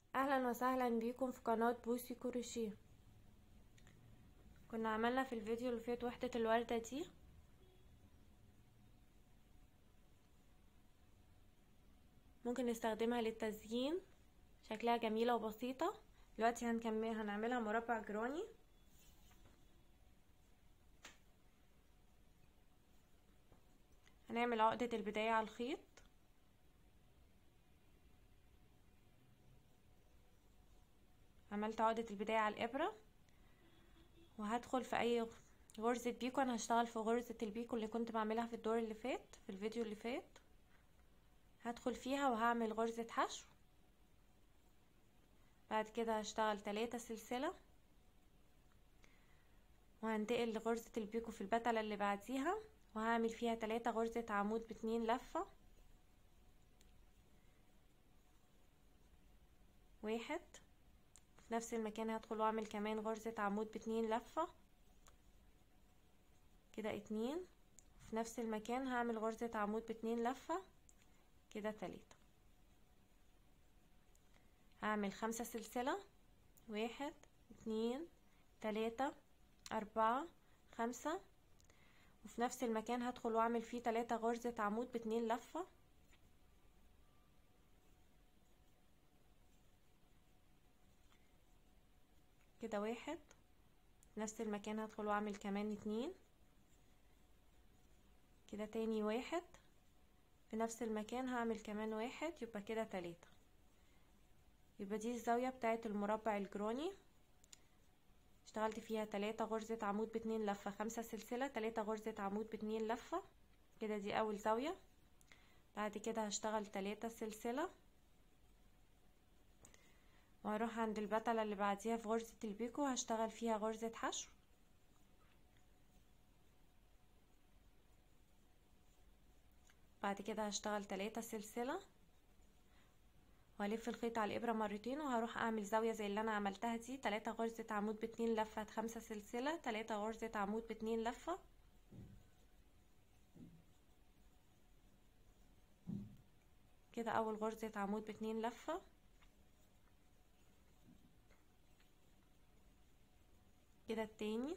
اهلا وسهلا بيكم في قناة بوسي كروشيه كنا عملنا في الفيديو اللي فات وحدة الوردة دي ممكن نستخدمها للتزيين شكلها جميلة وبسيطة دلوقتي هنكمل هنعملها مربع جراني هنعمل عقدة البداية على الخيط عملت عقدة البداية على الإبرة وهدخل في أي غرزة بيكو أنا هشتغل في غرزة البيكو اللي كنت بعملها في الدور اللي فات في الفيديو اللي فات هدخل فيها وهعمل غرزة حشو بعد كده هشتغل تلاتة سلسلة وهنتقل لغرزة البيكو في البتلة اللي بعديها وهعمل فيها تلاتة غرزة عمود باتنين لفة واحد في نفس المكان هدخل واعمل كمان غرزة عمود باتنين لفة كده اتنين في نفس المكان هعمل غرزة عمود باتنين لفة كده تلاتة هعمل خمسة سلسلة واحد اتنين تلاتة اربعة خمسة وفي نفس المكان هدخل واعمل فيه تلاتة غرزة عمود باتنين لفة كده واحد نفس المكان هدخل واعمل كمان اتنين كده تاني واحد في نفس المكان هعمل كمان واحد يبقى كده تلاتة يبقى دي الزاوية بتاعت المربع الجراني اشتغلت فيها تلاتة غرزة عمود باتنين لفة خمسة سلسلة تلاتة غرزة عمود باتنين لفة كده دي اول زاوية بعد كده هشتغل تلاتة سلسلة وهروح عند البتلة اللي بعديها في غرزة البيكو هشتغل فيها غرزة حشو بعد كده هشتغل تلاتة سلسلة وهلف الخيط على الابرة مرتين وهروح اعمل زاوية زي اللي انا عملتها دي تلاتة غرزة عمود باتنين لفة خمسة سلسلة تلاتة غرزة عمود باتنين لفة كده اول غرزة عمود باتنين لفة كده التاني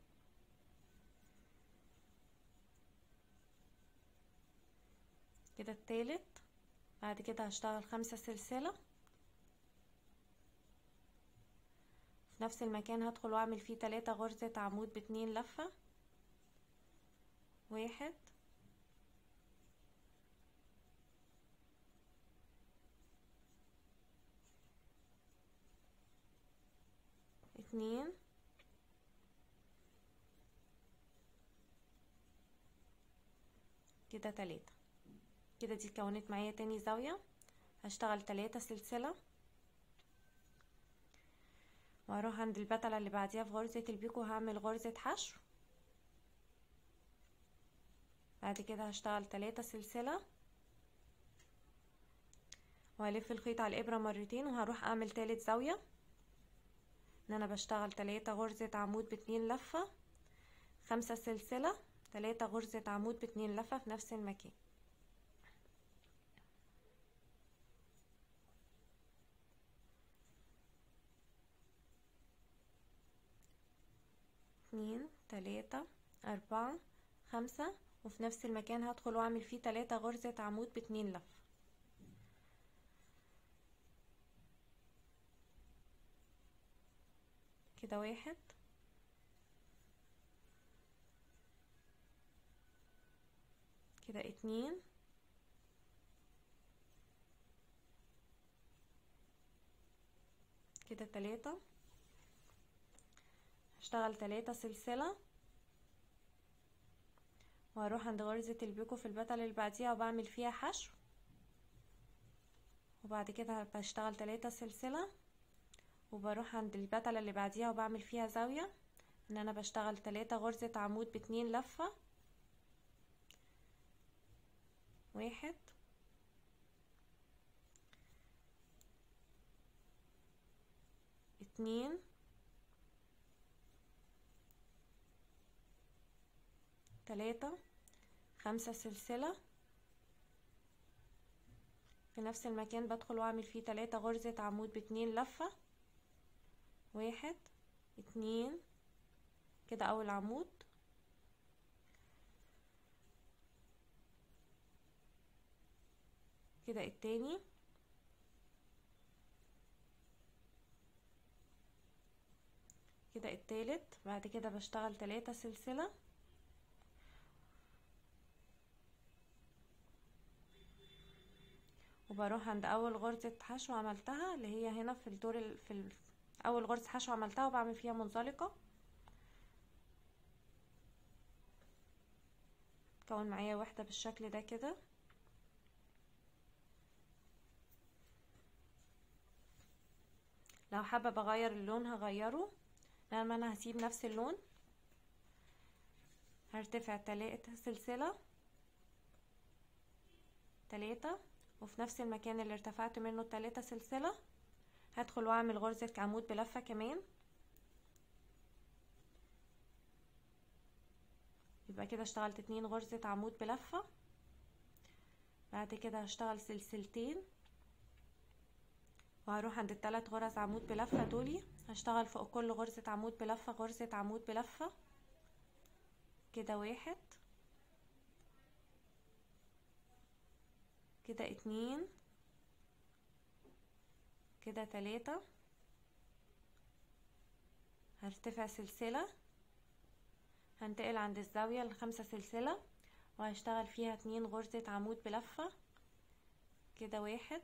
كده التالت بعد كده هشتغل خمسة سلسلة في نفس المكان هدخل واعمل فيه تلاتة غرزة عمود باتنين لفة واحد اتنين كده تلاتة كده دي اتكونت معايا تاني زاوية هشتغل تلاتة سلسلة وهروح عند البتلة اللي بعديها في غرزة البيكو هعمل غرزة حشو بعد كده هشتغل تلاتة سلسلة وهلف الخيط على الابرة مرتين وهروح اعمل تالت زاوية ان انا بشتغل تلاتة غرزة عمود باتنين لفة خمسة سلسلة تلاتة غرزة عمود باتنين لفة في نفس المكان اتنين تلاتة اربعة خمسة وفي نفس المكان هدخل واعمل فيه تلاتة غرزة عمود باتنين لفة كده واحد كده اتنين كده تلاتة هشتغل تلاتة سلسلة وهروح عند غرزة البيكو في البتلة اللي بعديها وبعمل فيها حشو وبعد كده بشتغل تلاتة سلسلة وبروح عند البتلة اللي بعديها وبعمل فيها زاوية ان انا بشتغل تلاتة غرزة عمود باتنين لفة واحد اتنين تلاتة خمسة سلسلة في نفس المكان بدخل واعمل فيه تلاتة غرزة عمود باتنين لفة واحد اتنين كده اول عمود كده التاني كده التالت بعد كده بشتغل تلاتة سلسلة وبروح عند اول غرزة حشو عملتها اللي هي هنا في الدور ال... في ال... اول غرزة حشو عملتها وبعمل فيها منزلقة كون معايا واحدة بالشكل ده كده لو حابة اغير اللون هغيره لما انا هسيب نفس اللون هرتفع تلاتة سلسلة تلاتة وفي نفس المكان اللي ارتفعت منه التلاتة سلسلة هدخل واعمل غرزة عمود بلفة كمان يبقى كده اشتغلت اتنين غرزة عمود بلفة بعد كده هشتغل سلسلتين وهروح عند التلات غرز عمود بلفة دولي هشتغل فوق كل غرزة عمود بلفة غرزة عمود بلفة كده واحد كده اتنين كده تلاتة هرتفع سلسلة هنتقل عند الزاوية لخمسة سلسلة وهشتغل فيها اتنين غرزة عمود بلفة كده واحد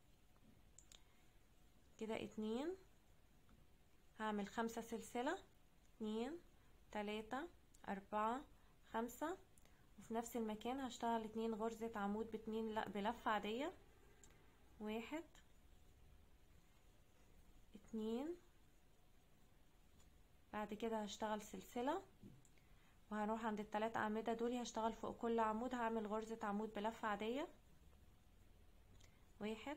كده اتنين هعمل خمسة سلسلة اتنين تلاتة اربعة خمسة وفي نفس المكان هشتغل اتنين غرزة عمود باتنين لا بلفة عادية واحد اتنين بعد كده هشتغل سلسلة وهروح عند التلات اعمدة دول هشتغل فوق كل عمود هعمل غرزة عمود بلفة عادية واحد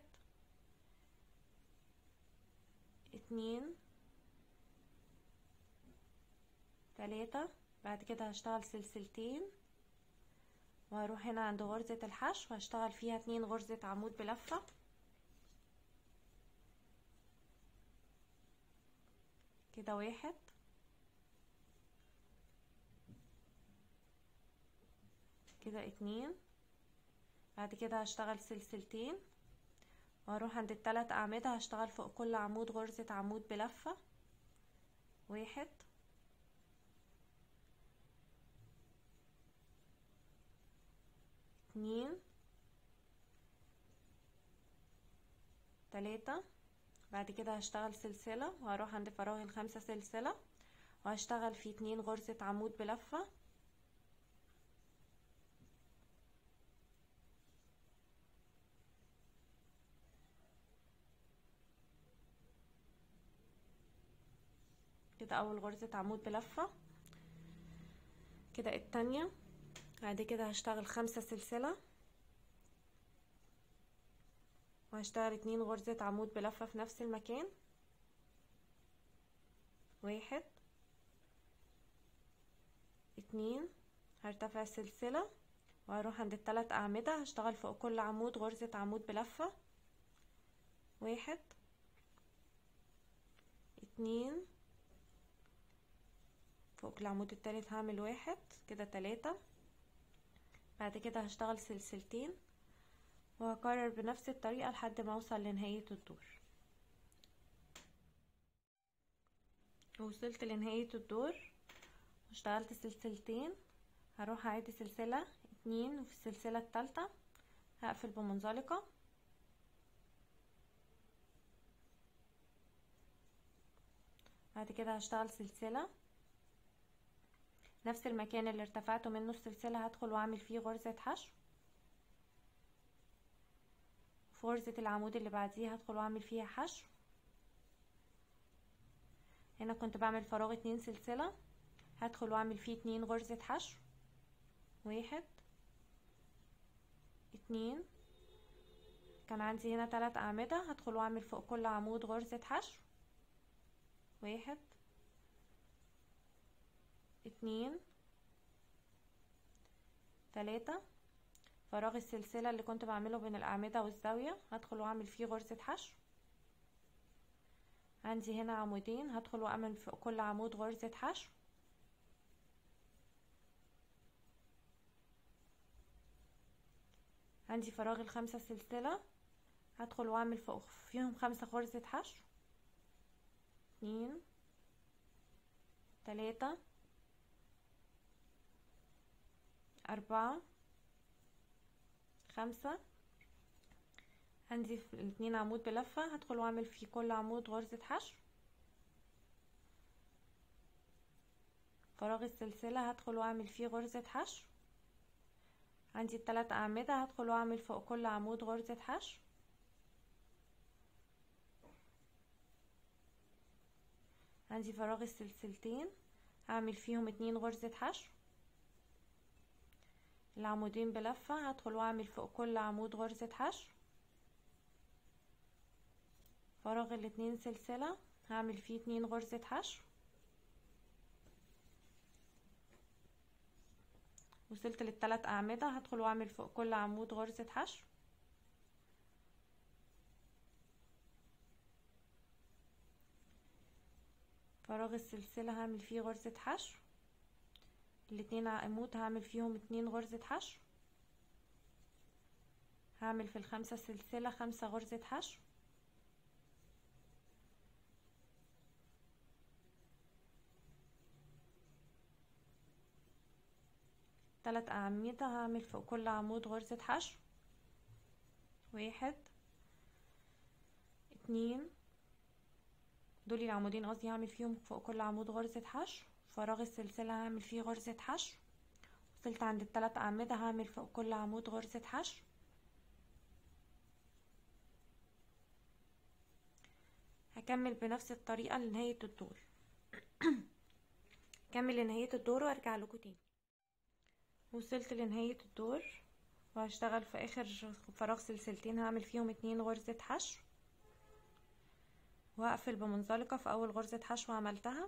اتنين تلاتة بعد كده هشتغل سلسلتين وهروح هنا عند غرزة الحشو هشتغل فيها اتنين غرزة عمود بلفة كده واحد كده اتنين بعد كده هشتغل سلسلتين وهروح عند التلات اعمدة هشتغل فوق كل عمود غرزة عمود بلفة واحد اتنين تلاتة بعد كده هشتغل سلسلة وهروح عند فراغ الخمسة سلسلة وهشتغل في اتنين غرزة عمود بلفة كده اول غرزة عمود بلفة كده التانية بعد كده هشتغل خمسة سلسلة وهشتغل اتنين غرزة عمود بلفة في نفس المكان واحد اتنين هرتفع سلسلة وهروح عند التلات اعمدة هشتغل فوق كل عمود غرزة عمود بلفة واحد اتنين فوق العمود التالت هعمل واحد كده تلاتة بعد كده هشتغل سلسلتين وهكرر بنفس الطريقة لحد ما اوصل لنهاية الدور وصلت لنهاية الدور واشتغلت سلسلتين هروح اعيد سلسلة اتنين وفي السلسلة التالتة هقفل بمنزلقة بعد كده هشتغل سلسلة نفس المكان اللي ارتفعته منه السلسلة هدخل واعمل فيه غرزة حشو في غرزة العمود اللي بعديها هدخل واعمل فيها حشو هنا كنت بعمل فراغ اتنين سلسلة هدخل واعمل فيه اتنين غرزة حشو واحد اتنين كان عندي هنا تلات اعمدة هدخل واعمل فوق كل عمود غرزة حشو واحد اتنين تلاتة فراغ السلسلة اللي كنت بعمله بين الأعمدة والزاوية هدخل واعمل فيه غرزة حشو عندي هنا عمودين هدخل واعمل في كل عمود غرزة حشو عندي فراغ الخمسة سلسلة هدخل واعمل فوق فيهم خمسة غرزة حشو اتنين تلاتة أربعة خمسة عندي الاتنين عمود بلفة هدخل واعمل في كل عمود غرزة حشو فراغ السلسلة هدخل واعمل فيه غرزة حشو عندي التلات أعمدة هدخل واعمل فوق كل عمود غرزة حشو عندي فراغ السلسلتين هعمل فيهم اتنين غرزة حشو العمودين بلفة هدخل واعمل فوق كل عمود غرزة حشو فراغ الاتنين سلسلة هعمل فيه اتنين غرزة حشو وصلت للتلات أعمدة هدخل واعمل فوق كل عمود غرزة حشو فراغ السلسلة هعمل فيه غرزة حشو الاتنين عمود هعمل فيهم اتنين غرزة حشو هعمل في الخمسة سلسلة خمسة غرزة حشو تلات أعمدة هعمل فوق كل عمود غرزة حشو واحد اتنين دول العمودين قصدي هعمل فيهم فوق كل عمود غرزة حشو فراغ السلسلة هعمل فيه غرزة حشو وصلت عند التلات أعمدة هعمل فوق كل عمود غرزة حشو هكمل بنفس الطريقة لنهاية الدور كمل لنهاية الدور وارجع لكم تاني وصلت لنهاية الدور وهشتغل في اخر فراغ سلسلتين هعمل فيهم اتنين غرزة حشو وهقفل بمنزلقة في اول غرزة حشو عملتها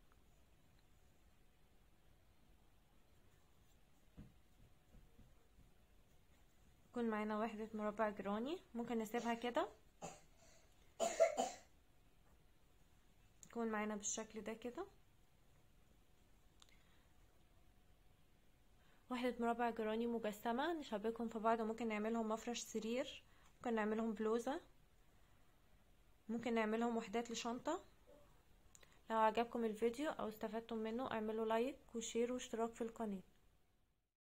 يكون معانا وحدة مربع جراني ممكن نسيبها كده يكون معانا بالشكل ده كده وحدة مربع جراني مجسمة نشبكهم في بعض وممكن نعملهم مفرش سرير ممكن نعملهم بلوزة ممكن نعملهم وحدات لشنطة لو عجبكم الفيديو او استفدتم منه اعملوا لايك وشير واشتراك في القناه